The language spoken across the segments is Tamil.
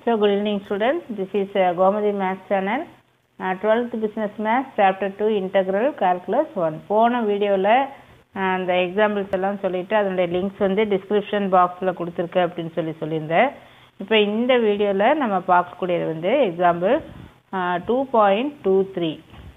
So, good evening students. This is uh, Gomadi Maths channel. Uh, 12th Business Maths Chapter 2 Integral Calculus 1. போன வீடியோவில் அந்த எக்ஸாம்பிள்ஸ் எல்லாம் சொல்லிட்டு அதனுடைய லிங்க்ஸ் வந்து டிஸ்கிரிப்ஷன் பாக்ஸில் கொடுத்துருக்கு அப்படின்னு சொல்லி சொல்லியிருந்தேன் இப்போ இந்த வீடியோவில் நம்ம பார்க்கக்கூடியது வந்து example two point two three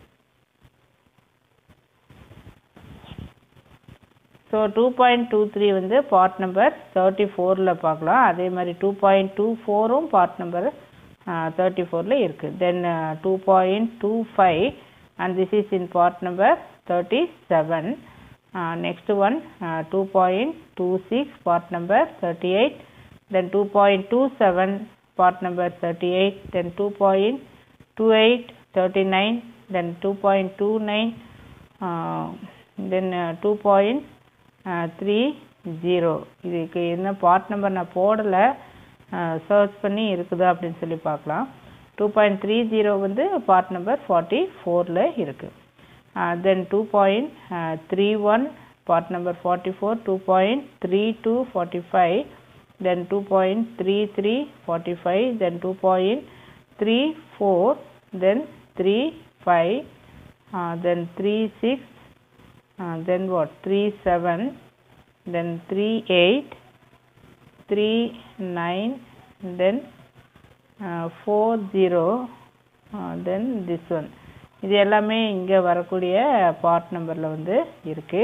so two point two three வந்து பார்ட் நம்பர் தேர்ட்டி ஃபோரில் பார்க்கலாம் அதே மாதிரி டூ பாயிண்ட் டூ ஃபோரும் பார்ட் நம்பர் தேர்ட்டி ஃபோரில் இருக்குது then two point two five and this is in part number thirty seven next one two point two six part number thirty eight then two point two seven part number thirty eight then two point two eight thirty nine then two point two nine then two point three zero இதுக்கு என்ன பார்ட் நம்பர் நான் போடலை சர்ச் பண்ணி இருக்குதா அப்படின்னு சொல்லி பார்க்கலாம் டூ பாயிண்ட் த்ரீ ஜீரோ வந்து பார்ட் நம்பர் ஃபார்ட்டி ஃபோரில் இருக்குது then two point three one part number forty four two point three two forty five then two point three three forty five then two point three four then three five then three six uh, then what 3 7 then 3 8 3 9 then uh, 4 0 uh, then this one இது எல்லாமே இங்கே வரக்கூடிய பார்ட் நம்பரில் வந்து இருக்கு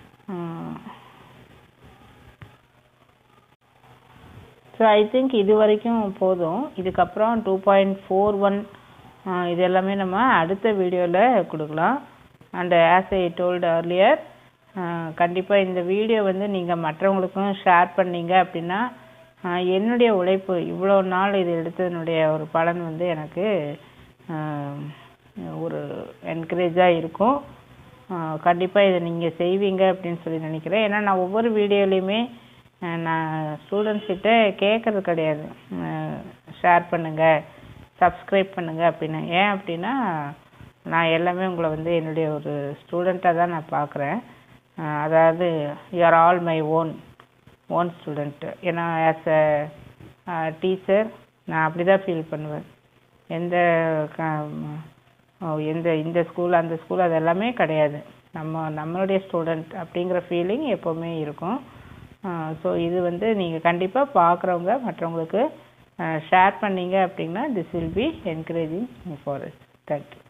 ஸோ ஐ திங்க் இது வரைக்கும் போதும் இதுக்கப்புறம் டூ பாயிண்ட் ஃபோர் ஒன் இது எல்லாமே நம்ம அடுத்த வீடியோவில் கொடுக்கலாம் and as I told earlier கண்டிப்பாக இந்த வீடியோ வந்து நீங்கள் மற்றவங்களுக்கும் ஷேர் பண்ணீங்க அப்படின்னா என்னுடைய உழைப்பு இவ்வளோ நாள் இது எடுத்ததனுடைய ஒரு பலன் வந்து எனக்கு ஒரு என்கரேஜாக இருக்கும் கண்டிப்பாக இதை நீங்கள் செய்வீங்க அப்படின்னு சொல்லி நினைக்கிறேன் ஏன்னா நான் ஒவ்வொரு வீடியோலையுமே நான் ஸ்டூடெண்ட்ஸ் கிட்ட கேட்கறது கிடையாது ஷேர் பண்ணுங்கள் சப்ஸ்கிரைப் பண்ணுங்கள் அப்படின்னு ஏன் அப்படின்னா நான் எல்லாமே உங்களை வந்து என்னுடைய ஒரு ஸ்டூடெண்ட்டாக தான் நான் பார்க்குறேன் அதாவது you're all my own own student ஏன்னா ஆஸ் அ டீச்சர் நான் அப்படி தான் ஃபீல் பண்ணுவேன் எந்த எந்த இந்த ஸ்கூல் அந்த ஸ்கூல் அது எல்லாமே கிடையாது நம்ம நம்மளுடைய ஸ்டூடெண்ட் அப்படிங்கிற ஃபீலிங் எப்போவுமே இருக்கும் ஸோ இது வந்து நீங்கள் கண்டிப்பாக பார்க்குறவங்க மற்றவங்களுக்கு ஷேர் பண்ணீங்க அப்படின்னா this will be encouraging for it thank you